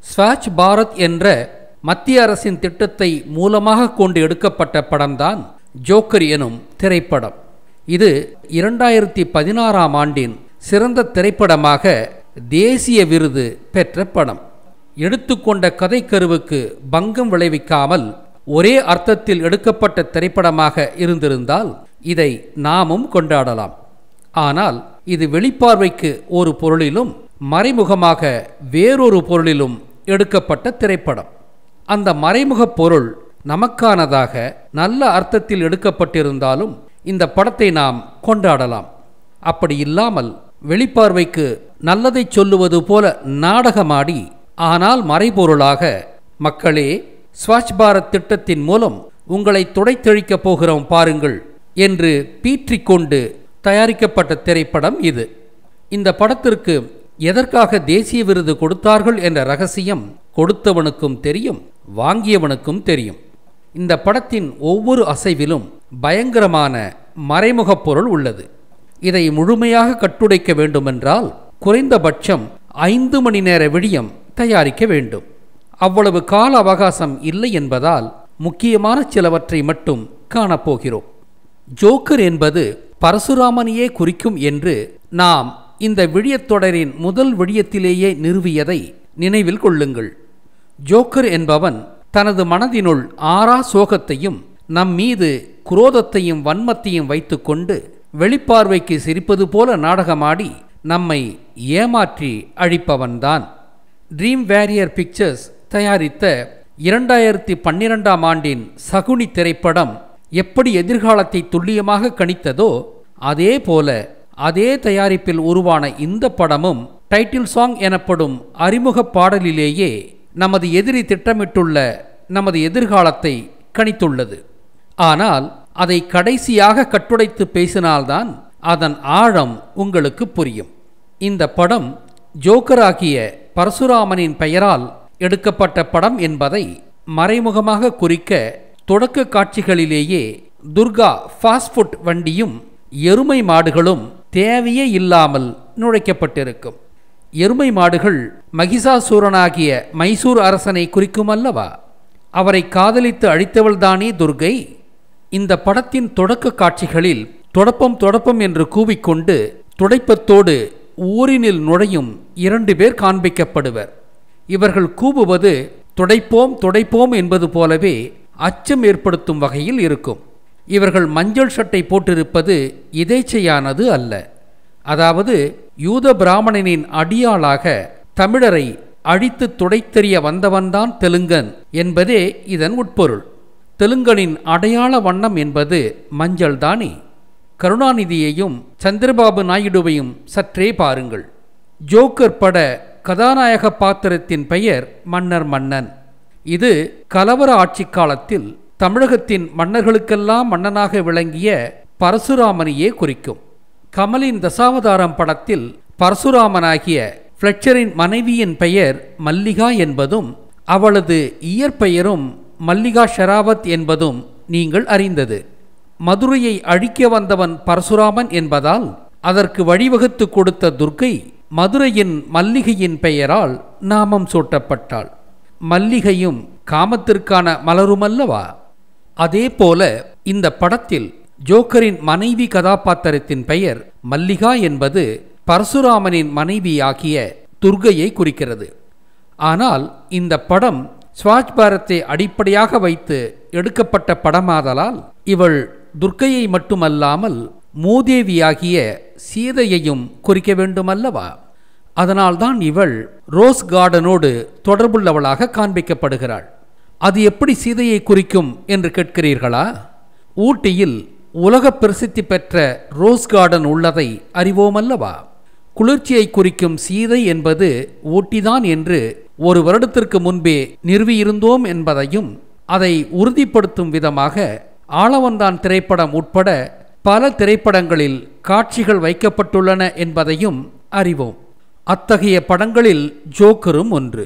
ஸ்வச் பாரத் என்ற மத்திய அரசின் திட்டத்தை மூலமாக கொண்டு எடுக்கப்பட்ட படம்தான் ஜோக்கர் எனும் திரைப்படம் இது இரண்டாயிரத்தி பதினாறாம் ஆண்டின் சிறந்த திரைப்படமாக தேசிய விருது பெற்ற படம் எடுத்துக்கொண்ட கதைக்கருவுக்கு பங்கம் விளைவிக்காமல் ஒரே அர்த்தத்தில் எடுக்கப்பட்ட திரைப்படமாக இருந்திருந்தால் இதை நாமும் கொண்டாடலாம் ஆனால் இது வெளிப்பார்வைக்கு ஒரு பொருளிலும் மறைமுகமாக வேறொரு பொருளிலும் எடுக்கப்பட்ட திரைப்படம் அந்த மறைமுக பொருள் நமக்கானதாக நல்ல அர்த்தத்தில் எடுக்கப்பட்டிருந்தாலும் இந்த படத்தை நாம் கொண்டாடலாம் அப்படி இல்லாமல் வெளிப்பார்வைக்கு நல்லதை சொல்லுவது போல நாடகமாடி ஆனால் மறைபொருளாக மக்களே ஸ்வச் பாரத் திட்டத்தின் மூலம் உங்களை துடைத்தழிக்கப் போகிறோம் பாருங்கள் என்று பீற்றிக்கொண்டு தயாரிக்கப்பட்ட திரைப்படம் இது இந்த படத்திற்கு எதற்காக தேசிய விருது கொடுத்தார்கள் என்ற ரகசியம் கொடுத்தவனுக்கும் தெரியும் வாங்கியவனுக்கும் தெரியும் இந்த படத்தின் ஒவ்வொரு அசைவிலும் பயங்கரமான மறைமுகப் பொருள் உள்ளது இதை முழுமையாக கட்டுடைக்க வேண்டுமென்றால் குறைந்தபட்சம் ஐந்து மணி நேர விடியம் தயாரிக்க வேண்டும் அவ்வளவு கால அவகாசம் இல்லை என்பதால் முக்கியமான சிலவற்றை மட்டும் காணப்போகிறோம் ஜோக்கர் என்பது பரசுராமனையே குறிக்கும் என்று நாம் இந்த விழியத்தொடரின் முதல் விழியத்திலேயே நிறுவியதை நினைவில் கொள்ளுங்கள் ஜோக்கர் என்பவன் தனது மனதினுள் ஆறா சோகத்தையும் நம் மீது குரோதத்தையும் வன்மத்தையும் வைத்துக்கொண்டு வெளிப்பார்வைக்கு சிரிப்பது போல நாடகமாடி நம்மை ஏமாற்றி அழிப்பவன்தான் ட்ரீம் வேரியர் பிக்சர்ஸ் தயாரித்த இரண்டாயிரத்தி பன்னிரெண்டாம் ஆண்டின் சகுனி திரைப்படம் எப்படி எதிர்காலத்தை துல்லியமாக கணித்ததோ அதே போல அதே தயாரிப்பில் உருவான இந்த படமும் டைட்டில் சாங் எனப்படும் அறிமுக பாடலிலேயே நமது எதிரி திட்டமிட்டுள்ள நமது எதிர்காலத்தை கணித்துள்ளது ஆனால் அதை கடைசியாக கட்டுடைத்து பேசினால்தான் அதன் ஆழம் உங்களுக்கு புரியும் இந்த படம் ஜோக்கராகிய பரசுராமனின் பெயரால் எடுக்கப்பட்ட படம் என்பதை மறைமுகமாக குறிக்க தொடக்க காட்சிகளிலேயே துர்கா ஃபாஸ்ட் ஃபுட் வண்டியும் எருமை மாடுகளும் தேவையே இல்லாமல் நுழைக்கப்பட்டிருக்கும் எருமை மாடுகள் மகிஷாசூரனாகிய மைசூர் அரசனை குறிக்கும் அல்லவா அவரை காதலித்து அழித்தவள்தானே துர்கை இந்த படத்தின் தொடக்க காட்சிகளில் தொடப்பம் தொடப்பம் என்று கூவிக்கொண்டு துடைப்பத்தோடு ஊரினில் நுழையும் இரண்டு பேர் காண்பிக்கப்படுவர் இவர்கள் கூவுவது துடைப்போம் துடைப்போம் என்பது போலவே அச்சம் ஏற்படுத்தும் வகையில் இருக்கும் இவர்கள் மஞ்சள் சட்டை போட்டிருப்பது இதேச்சையானது அல்ல அதாவது யூத பிராமணனின் அடியாளாக தமிழரை அழித்து துடைத்தெறிய வந்தவன்தான் தெலுங்கன் என்பதே இதன் உட்பொருள் தெலுங்கனின் அடையாள வண்ணம் என்பது மஞ்சள் தானே கருணாநிதியையும் சந்திரபாபு நாயுடுவையும் சற்றே பாருங்கள் ஜோக்கர் பட கதாநாயக பாத்திரத்தின் பெயர் மன்னர் மன்னன் இது கலவர ஆட்சி காலத்தில் தமிழகத்தின் மன்னர்களுக்கெல்லாம் மன்னனாக விளங்கிய பரசுராமனையே குறிக்கும் கமலின் தசாவதாரம் படத்தில் பரசுராமனாகிய ஃப்ளெச்சரின் மனைவியின் பெயர் மல்லிகா என்பதும் அவளது இயற்பெயரும் மல்லிகா ஷெராவத் என்பதும் நீங்கள் அறிந்தது மதுரையை அழிக்க வந்தவன் பரசுராமன் என்பதால் அதற்கு வழிவகுத்து கொடுத்த துர்க்கை மதுரையின் மல்லிகையின் பெயரால் நாமம் சூட்டப்பட்டாள் மல்லிகையும் காமத்திற்கான மலருமல்லவா அதே போல இந்த படத்தில் ஜோக்கரின் மனைவி கதாபாத்திரத்தின் பெயர் மல்லிகா என்பது பரசுராமனின் மனைவியாகிய துர்கையை குறிக்கிறது ஆனால் இந்த படம் ஸ்வாஜ் பாரத்தை அடிப்படையாக வைத்து எடுக்கப்பட்ட படமாதலால் இவள் துர்க்கையை மட்டுமல்லாமல் மூதேவியாகிய சீதையையும் குறிக்க வேண்டுமல்லவா அதனால்தான் இவள் ரோஸ் கார்டனோடு தொடர்புள்ளவளாக காண்பிக்கப்படுகிறாள் அது எப்படி சீதையை குறிக்கும் என்று கேட்கிறீர்களா ஊட்டியில் உலக பிரசித்தி பெற்ற ரோஸ் கார்டன் உள்ளதை அறிவோமல்லவா குளிர்ச்சியை குறிக்கும் சீதை என்பது ஊட்டிதான் என்று ஒரு வருடத்திற்கு முன்பே நிறுவியிருந்தோம் என்பதையும் அதை உறுதிப்படுத்தும் விதமாக ஆளவந்தான் திரைப்படம் உட்பட பல திரைப்படங்களில் காட்சிகள் வைக்கப்பட்டுள்ளன என்பதையும் அறிவோம் அத்தகைய படங்களில் ஜோக்கரும் ஒன்று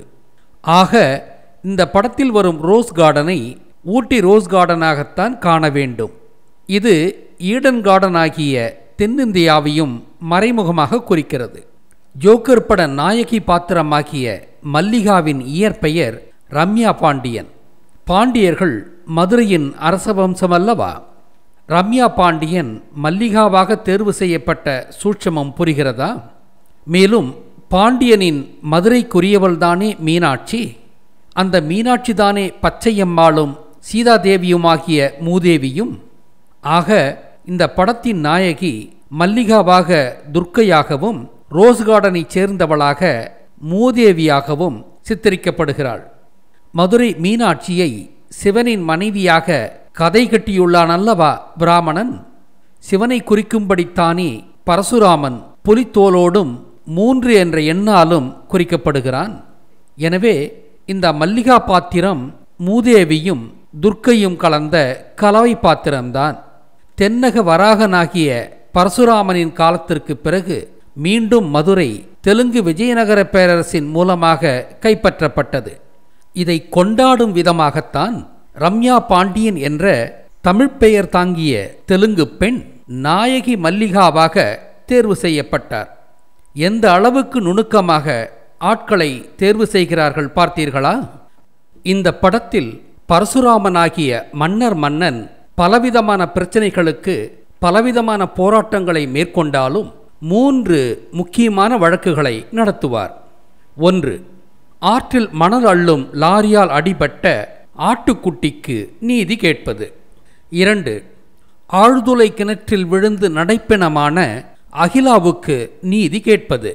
ஆக இந்த படத்தில் வரும் ரோஸ் கார்டனை ஊட்டி ரோஸ் கார்டனாகத்தான் காண வேண்டும் இது ஈடன் கார்டன் ஆகிய தென்னிந்தியாவையும் மறைமுகமாக குறிக்கிறது ஜோக்கர் பட நாயகி பாத்திரமாகிய மல்லிகாவின் இயற்பெயர் ரம்யா பாண்டியன் பாண்டியர்கள் மதுரையின் அரச வம்சமல்லவா ரம்யா பாண்டியன் மல்லிகாவாக தேர்வு செய்யப்பட்ட சூட்சமம் புரிகிறதா மேலும் பாண்டியனின் மதுரைக்குரியவள்தானே மீனாட்சி அந்த மீனாட்சி தானே பச்சையம்மாளும் சீதாதேவியுமாகிய மூதேவியும் ஆக இந்த படத்தின் நாயகி மல்லிகாவாக துர்க்கையாகவும் ரோஸ் கார்டனைச் சேர்ந்தவளாக மூதேவியாகவும் சித்தரிக்கப்படுகிறாள் மதுரை மீனாட்சியை சிவனின் மனைவியாக கதை கட்டியுள்ளான் அல்லவா பிராமணன் சிவனை குறிக்கும்படித்தானே பரசுராமன் புலித்தோலோடும் மூன்று என்ற எண்ணாலும் குறிக்கப்படுகிறான் எனவே இந்த மல்லிகா பாத்திரம் மூதேவியும் துர்க்கையும் கலந்த கலவை பாத்திரம்தான் தென்னக வராகனாகிய பரசுராமனின் காலத்திற்கு பிறகு மீண்டும் மதுரை தெலுங்கு விஜயநகர பேரரசின் மூலமாக கைப்பற்றப்பட்டது இதை கொண்டாடும் விதமாகத்தான் ரம்யா பாண்டியன் என்ற தமிழ்ப் பெயர் தாங்கிய தெலுங்கு பெண் நாயகி மல்லிகாவாக தேர்வு செய்யப்பட்டார் எந்த அளவுக்கு நுணுக்கமாக ஆட்களை தேர்வு செய்கிறார்கள் பார்த்தீர்களா இந்த படத்தில் பரசுராமனாகிய மன்னர் மன்னன் பலவிதமான பிரச்சனைகளுக்கு பலவிதமான போராட்டங்களை மேற்கொண்டாலும் மூன்று முக்கியமான வழக்குகளை நடத்துவார் ஒன்று ஆற்றில் மணல் அள்ளும் லாரியால் அடிபட்ட ஆட்டுக்குட்டிக்கு நீதி கேட்பது இரண்டு ஆழ்துளை கிணற்றில் விழுந்து நடைப்பிணமான அகிலாவுக்கு நீதி கேட்பது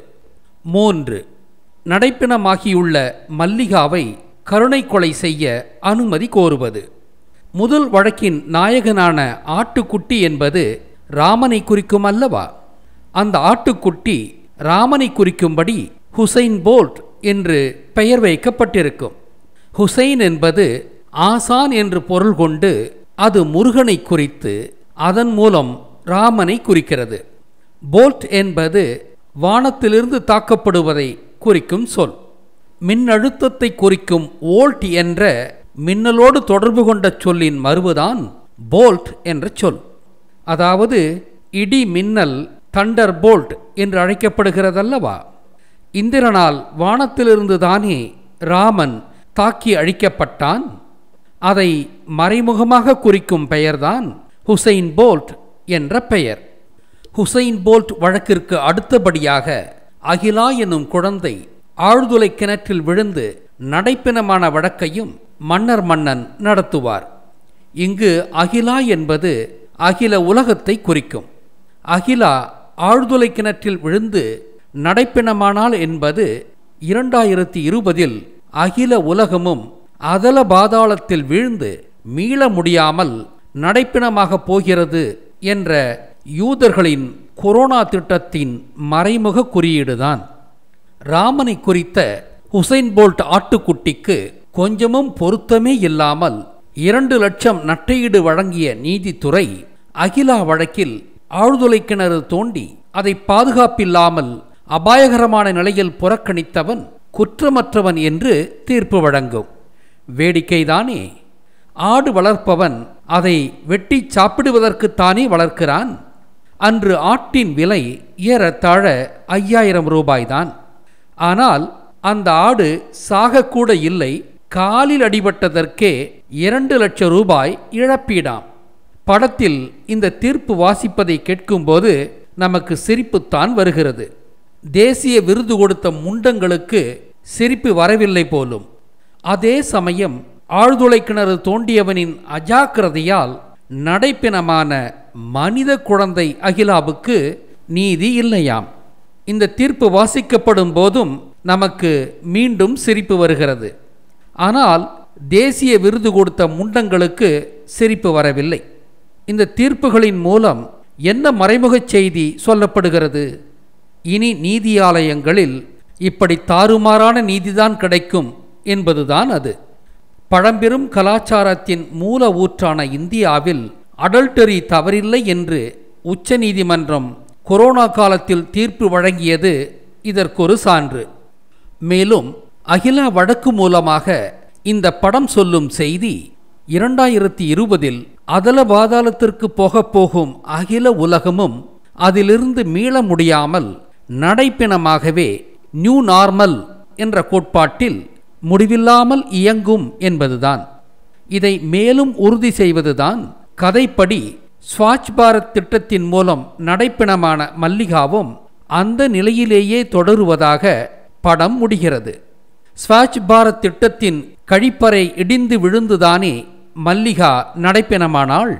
மூன்று நடைப்பிணமாகியுள்ள மல்லிகாவை கருணை கொலை செய்ய அனுமதி கோருவது முதல் வழக்கின் நாயகனான ஆட்டுக்குட்டி என்பது ராமனை குறிக்கும் அல்லவா அந்த ஆட்டுக்குட்டி ராமனை குறிக்கும்படி ஹுசைன் போல்ட் என்று பெயர் வைக்கப்பட்டிருக்கும் ஹுசைன் என்பது ஆசான் என்று பொருள் கொண்டு அது முருகனை குறித்து அதன் மூலம் ராமனை குறிக்கிறது போல்ட் என்பது வானத்திலிருந்து தாக்கப்படுவதை குறிக்கும் சொல் மின்னழுத்தத்தை குறிக்கும் வோல்ட் என்ற மின்னலோடு தொடர்பு கொண்ட சொல்லின் மறுவுதான் போல்ட் என்ற சொல் அதாவது இடி மின்னல் தண்டர் போல்ட் என்று அழைக்கப்படுகிறதல்லவா இந்திரனால் வானத்திலிருந்து தானே ராமன் தாக்கி அழிக்கப்பட்டான் அதை மறைமுகமாக குறிக்கும் பெயர்தான் ஹுசைன் போல்ட் என்ற பெயர் ஹுசைன் போல்ட் வழக்கிற்கு அடுத்தபடியாக அகிலா என்னும் குழந்தை ஆழ்துளை கிணற்றில் விழுந்து நடைப்பிணமான வழக்கையும் மன்னர் மன்னன் நடத்துவார் இங்கு அகிலா என்பது அகில உலகத்தை குறிக்கும் அகிலா ஆழ்துளை கிணற்றில் விழுந்து நடைப்பிணமானால் என்பது இரண்டாயிரத்தி இருபதில் அகில உலகமும் அதல பாதாளத்தில் வீழ்ந்து மீள முடியாமல் நடைப்பிணமாக போகிறது என்ற யூதர்களின் கொரோனா திட்டத்தின் மறைமுக குறியீடுதான் ராமனை குறித்த ஹுசைன் போல்ட் ஆட்டுக்குட்டிக்கு கொஞ்சமும் பொருத்தமே இல்லாமல் இரண்டு லட்சம் நட்டையீடு வழங்கிய நீதித்துறை அகிலா வழக்கில் ஆழ்துளை கிணறு தோண்டி அதை பாதுகாப்பில்லாமல் அபாயகரமான நிலையில் புறக்கணித்தவன் குற்றமற்றவன் என்று தீர்ப்பு வழங்கும் வேடிக்கைதானே ஆடு வளர்ப்பவன் அதை வெட்டி சாப்பிடுவதற்குத்தானே வளர்க்கிறான் அன்று ஆட்டின் விலை ஏறத்தாழ ஐயாயிரம் ரூபாய்தான் ஆனால் அந்த ஆடு சாகக்கூட இல்லை காலில் அடிபட்டதற்கே இரண்டு லட்சம் ரூபாய் இழப்பீடாம் படத்தில் இந்த தீர்ப்பு வாசிப்பதை கேட்கும்போது நமக்கு சிரிப்புத்தான் வருகிறது தேசிய விருது கொடுத்த முண்டங்களுக்கு சிரிப்பு வரவில்லை போலும் அதே சமயம் ஆழ்துளை கிணறு தோண்டியவனின் அஜாக்கிரதையால் நடைப்பிணமான மனித குழந்தை அகிலாவுக்கு நீதி இல்லையாம் இந்த தீர்ப்பு வாசிக்கப்படும் போதும் நமக்கு மீண்டும் சிரிப்பு வருகிறது ஆனால் தேசிய விருது கொடுத்த முண்டங்களுக்கு சிரிப்பு வரவில்லை இந்த தீர்ப்புகளின் மூலம் என்ன மறைமுகச் செய்தி சொல்லப்படுகிறது இனி நீதியாலயங்களில் இப்படி தாறுமாறான நீதிதான் கிடைக்கும் என்பதுதான் அது பழம்பெரும் கலாச்சாரத்தின் மூல ஊற்றான இந்தியாவில் அடல்டரி தவறில்லை என்று உச்சநீதிமன்றம் கொரோனா காலத்தில் தீர்ப்பு வழங்கியது இதற்கொரு சான்று மேலும் அகிலா வழக்கு மூலமாக இந்த படம் சொல்லும் செய்தி இரண்டாயிரத்தி இருபதில் அதல பாதாளத்திற்கு போகப் போகும் அகில உலகமும் அதிலிருந்து மீள முடியாமல் நடைப்பிணமாகவே நியூ நார்மல் என்ற கோட்பாட்டில் முடிவில்லாமல் இயங்கும் என்பதுதான் இதை மேலும் உறுதி செய்வதுதான் கதைப்படி ஸ்வாச் பாரத் திட்டத்தின் மூலம் நடைப்பிணமான மல்லிகாவும் அந்த நிலையிலேயே தொடருவதாக படம் முடிகிறது ஸ்வாச் பாரத் திட்டத்தின் கழிப்பறை இடிந்து விழுந்துதானே மல்லிகா நடைப்பிணமானாள்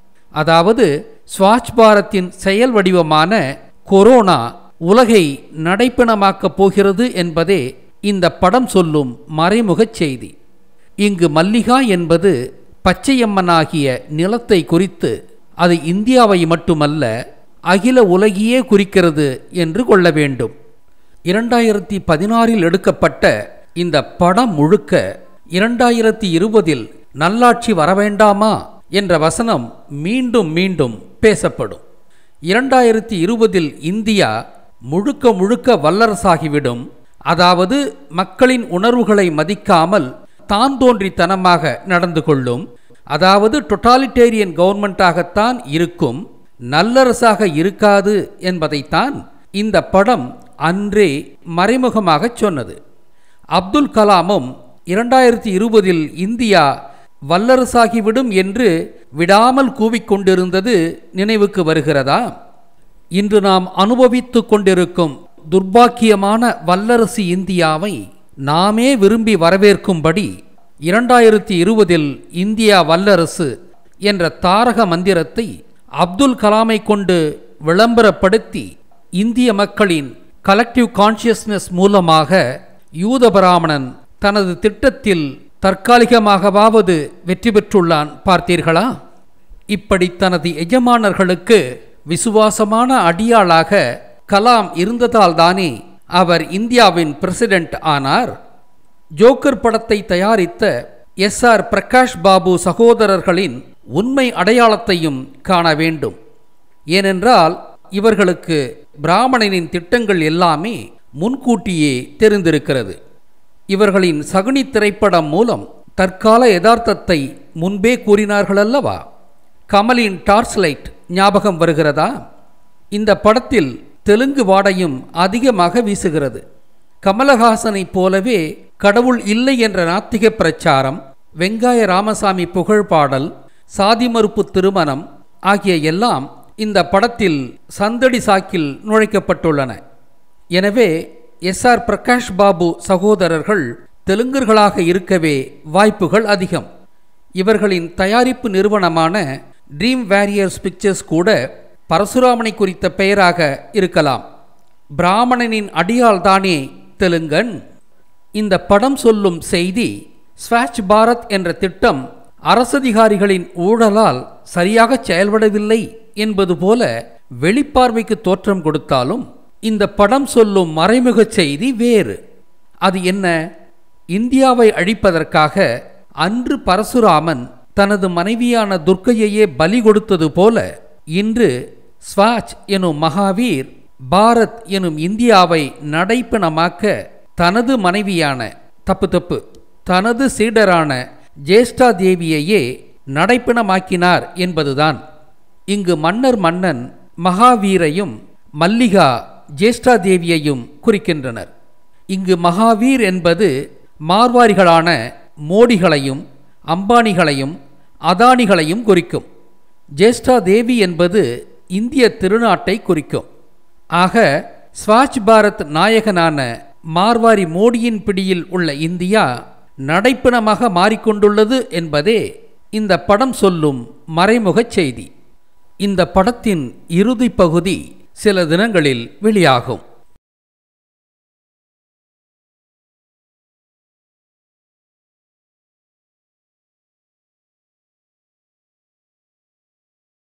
அதாவது ஸ்வாச் பாரத்தின் செயல் வடிவமான கொரோனா உலகை நடைப்பிணமாக்கப் போகிறது என்பதே இந்த படம் சொல்லும் மறைமுகச் செய்தி இங்கு மல்லிகா என்பது பச்சையம்மனாகிய நிலத்தை குறித்து அது இந்தியாவை மட்டுமல்ல அகில உலகியே குறிக்கிறது என்று கொள்ள வேண்டும் இரண்டாயிரத்தி பதினாறில் எடுக்கப்பட்ட இந்த படம் முழுக்க இரண்டாயிரத்தி இருபதில் நல்லாட்சி வரவேண்டாமா என்ற வசனம் மீண்டும் மீண்டும் பேசப்படும் இரண்டாயிரத்தி இருபதில் இந்தியா முழுக்க முழுக்க வல்லரசாகிவிடும் அதாவது மக்களின் உணர்வுகளை மதிக்காமல் தான் தோன்றித்தனமாக நடந்து கொள்ளும் அதாவது டொட்டாலிட்டேரியன் கவர்மெண்டாகத்தான் இருக்கும் நல்லரசாக இருக்காது என்பதைத்தான் இந்த படம் அன்றே மறைமுகமாக சொன்னது அப்துல் கலாமும் இரண்டாயிரத்தி இருபதில் இந்தியா வல்லரசாகிவிடும் என்று விடாமல் கூவிக்கொண்டிருந்தது நினைவுக்கு வருகிறதா இன்று நாம் அனுபவித்து கொண்டிருக்கும் துர்பாக்கியமான வல்லரசு இந்தியாவை நாமே விரும்பி வரவேற்கும்படி இரண்டாயிரத்தி இருபதில் இந்தியா வல்லரசு என்ற தாரக மந்திரத்தை அப்துல் கலாமை கொண்டு விளம்பரப்படுத்தி இந்திய மக்களின் கலெக்டிவ் கான்சியஸ்னஸ் மூலமாக யூத பிராமணன் தனது திட்டத்தில் தற்காலிகமாகவாவது வெற்றி பெற்றுள்ளான் பார்த்தீர்களா இப்படி தனது எஜமானர்களுக்கு விசுவாசமான அடியாளாக கலாம் இருந்ததால் தானே அவர் இந்தியாவின் பிரசிடென்ட் ஆனார் ஜோக்கர் படத்தை தயாரித்த எஸ் ஆர் பிரகாஷ் பாபு சகோதரர்களின் உண்மை அடையாளத்தையும் காண வேண்டும் ஏனென்றால் இவர்களுக்கு பிராமணனின் திட்டங்கள் எல்லாமே முன்கூட்டியே தெரிந்திருக்கிறது இவர்களின் சகுனி திரைப்படம் மூலம் தற்கால யதார்த்தத்தை முன்பே கூறினார்கள் அல்லவா கமலின் டார்ச் லைட் ஞாபகம் வருகிறதா இந்த படத்தில் தெலுங்கு வாடையும் அதிகமாக வீசுகிறது கமலஹாசனைப் போலவே கடவுள் இல்லை என்ற நாத்திக பிரச்சாரம் வெங்காய ராமசாமி புகழ் பாடல் சாதி மறுப்பு திருமணம் ஆகிய எல்லாம் இந்த படத்தில் சந்தடி சாக்கில் நுழைக்கப்பட்டுள்ளன எனவே எஸ் ஆர் பிரகாஷ் பாபு சகோதரர்கள் தெலுங்கர்களாக இருக்கவே வாய்ப்புகள் அதிகம் இவர்களின் தயாரிப்பு நிறுவனமான ட்ரீம் வேரியர்ஸ் பிக்சர்ஸ் கூட பரசுராமனை குறித்த பெயராக இருக்கலாம் பிராமணனின் அடியால் தானே தெலுங்கன் இந்த படம் சொல்லும் செய்தி ஸ்வாச் பாரத் என்ற திட்டம் அரசதிகாரிகளின் ஊழலால் சரியாக செயல்படவில்லை என்பது போல வெளிப்பார்வைக்கு தோற்றம் கொடுத்தாலும் இந்த படம் சொல்லும் மறைமுக செய்தி வேறு அது என்ன இந்தியாவை அழிப்பதற்காக அன்று பரசுராமன் தனது மனைவியான துர்க்கையையே பலி கொடுத்தது போல இன்று ஸ்வாச் எனும் மகாவீர் பாரத் எனும் இந்தியாவை நடைப்பணமாக்க தனது மனைவியான தப்பு தப்பு தனது சீடரான ஜேஷ்டா தேவியையே நடைப்பணமாக்கினார் என்பதுதான் இங்கு மன்னர் மன்னன் மகாவீரையும் மல்லிகா ஜேஷ்டா தேவியையும் குறிக்கின்றனர் இங்கு மகாவீர் என்பது மார்வாரிகளான மோடிகளையும் அம்பானிகளையும் அதானிகளையும் குறிக்கும் ஜேஷ்டா தேவி என்பது இந்திய திருநாட்டை குறிக்கும் ஆக ஸ்வாச் பாரத் நாயகனான மார்வாரி மோடியின் பிடியில் உள்ள இந்தியா நடைப்பிணமாக மாறிக்கொண்டுள்ளது என்பதே இந்த படம் சொல்லும் மறைமுகச் செய்தி இந்த படத்தின் இறுதி பகுதி சில தினங்களில் வெளியாகும்